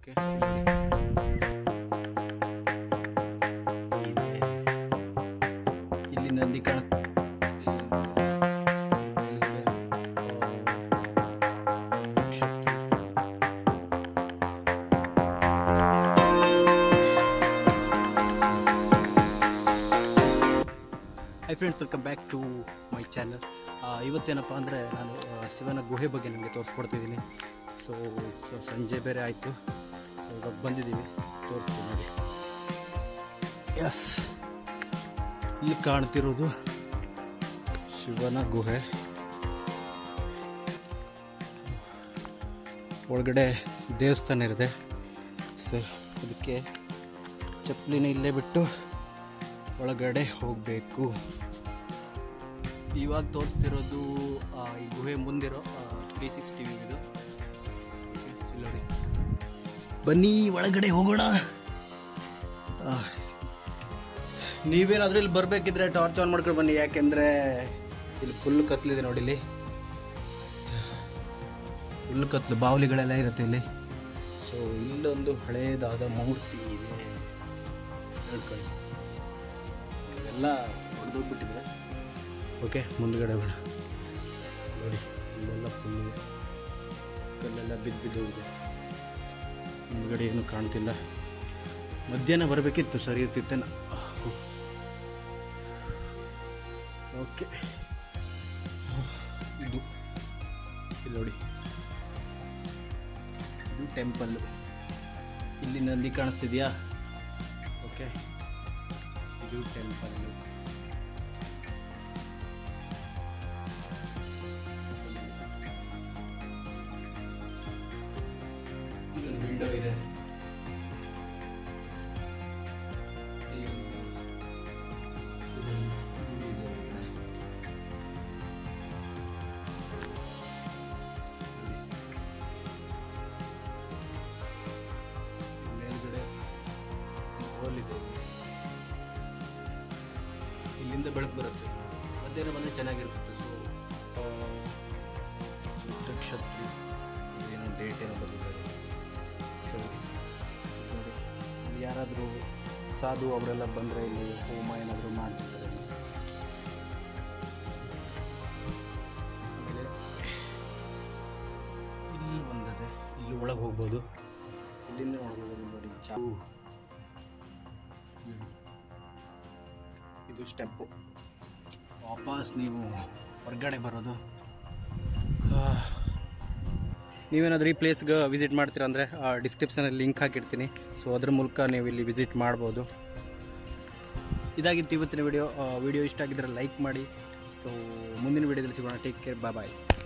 Okay ಇಲ್ಲಿ ನಂದಿ ಕಾಣ hi friends welcome back to my channel ಇವತ್ತೇನಪ್ಪ ಅಂದರೆ ನಾನು ಆ, ಶಿವನ ಗುಹೆ ಬಗ್ಗೆ ನಿಮಗೆ ತೋರಿಸ್ಕೊಡ್ತಿದ್ದೀನಿ ಸೊ ಸೊ ಸಂಜೆ ಬೇರೆ ಆಯಿತು ಇವಾಗ ಬಂದಿದ್ದೀವಿ ತೋರಿಸ್ತೀನಿ ನೋಡಿ ಎಸ್ ಇಲ್ಲಿ ಕಾಣ್ತಿರೋದು ಶಿವನ ಗುಹೆ ಒಳಗಡೆ ದೇವಸ್ಥಾನ ಇದೆ ಸೊ ಅದಕ್ಕೆ ಚಪ್ಪಲಿನ ಇಲ್ಲೇ ಬಿಟ್ಟು ಒಳಗಡೆ ಹೋಗಬೇಕು ಇವಾಗ ತೋರಿಸ್ತಿರೋದು ಆ, ಈ ಗುಹೆ ಮುಂದಿರೋ ತ್ರೀ ಸಿಕ್ಸ್ಟಿ ಇದು Okay, ಇಲ್ಲಿ ನೋಡಿ ಬನ್ನಿ ಒಳಗಡೆ ಹೋಗೋಣ ಆ, ನೀವೇನಾದ್ರೂ ಇಲ್ಲಿ ಬರಬೇಕಿದ್ರೆ ಟಾರ್ಚ್ ಆನ್ ಮಾಡ್ಕೊಂಡು ಬನ್ನಿ ಯಾಕೆಂದರೆ ಇಲ್ಲಿ ಫುಲ್ ಕತ್ಲಿದೆ ನೋಡಿ ಇಲ್ಲಿ ಫುಲ್ ಕತ್ಲು ಬಾವಲಿಗಳೆಲ್ಲ ಇರುತ್ತೆ ಇಲ್ಲಿ ಸೊ ಇಲ್ಲೊಂದು ಹಳೇದಾದ ಮೂರ್ತಿ ಇದೆ ನೋಡ್ಕೊಳ್ಳಿ ಎಲ್ಲ ಹೊಡೆದೋಗ್ಬಿಟ್ಟಿದೆ ಓಕೆ ಮುಂದ್ಗಡೆ ಬೇಡ ನೋಡಿ ಇಲ್ಲೆಲ್ಲ ಫುಲ್ ಇದೆ ಕಲ್ಲೆಲ್ಲ ಬಿದ್ದು ಬಿದ್ದು ಹೋಗಿದೆ ಮುಂದ್ಗಡೆ ಏನು ಕಾಣ್ತಿಲ್ಲ ಮಧ್ಯಾಹ್ನ ಬರಬೇಕಿತ್ತು ಸರಿ ಇರ್ತಿತ್ತೇನ ಓಕೆ ಇದು ಇಲ್ಲಿ ನೋಡಿ ಇದು ಟೆಂಪಲ್ ಇಲ್ಲಿ ನಂದಿ ಕಾಣಿಸ್ತಿದ್ಯಾ ಓಕೆ ಇದು ಟೆಂಪಲ್ ಇಲ್ಲೊಂದು ವಿಂಡೋ ಇದೆ ಮೇಲ್ಗಡೆ ಹೋಲ್ ಇದೆ ಇಲ್ಲಿಂದ ಬೆಳಕು ಬರುತ್ತೆ ಮಧ್ಯಾಹ್ನ ಬಂದರೆ ಚೆನ್ನಾಗಿರುತ್ತೆ ಸೊ ನಕ್ಷತ್ರ ಏನೋ ಡೇಟ್ ಏನೋ ಬಂದಿದ್ದಾರೆ ಸೊ ನೋಡಿ ಇಲ್ಲಿ ಯಾರಾದರೂ ಸಾಧು ಅವರೆಲ್ಲ ಬಂದರೆ ಇಲ್ಲಿ ಹೋಮ ಏನಾದರೂ ಮಾಡ್ತಿರ್ತಾರೆ ಆಮೇಲೆ ಇಲ್ಲಿ ಒಂದಿದೆ ಇಲ್ಲಿ ಒಳಗೆ ಹೋಗ್ಬೋದು ಇಲ್ಲಿಂದ ನೋಡ್ಬೋದು ನೋಡಿ ಚಾವು ಹ್ಮ್. ಇದು ಸ್ಟೆಪ್ಪು ವಾಪಸ್ ನೀವು ಹೊರಗಡೆ ಬರೋದು ಆ, ನೀವೇನಾದ್ರೂ ಈ ಪ್ಲೇಸ್ಗೆ ವಿಸಿಟ್ ಮಾಡ್ತೀರಾ ಅಂದರೆ ಡಿಸ್ಕ್ರಿಪ್ಷನಲ್ಲಿ ಲಿಂಕ್ ಹಾಕಿರ್ತೀನಿ ಸೊ ಅದ್ರ ಮೂಲಕ ನೀವು ಇಲ್ಲಿ ವಿಸಿಟ್ ಮಾಡ್ಬೋದು ಇದಾಗಿತ್ತು ಇವತ್ತಿನ ವಿಡಿಯೋ ವಿಡಿಯೋ ಇಷ್ಟ ಆಗಿದ್ರೆ ಲೈಕ್ ಮಾಡಿ ಸೊ ಮುಂದಿನ ವಿಡಿಯೋದಲ್ಲಿ ಸಿಗೋಣ ಟೇಕ್ ಕೇರ್ ಬಾಯ್ ಬಾಯ್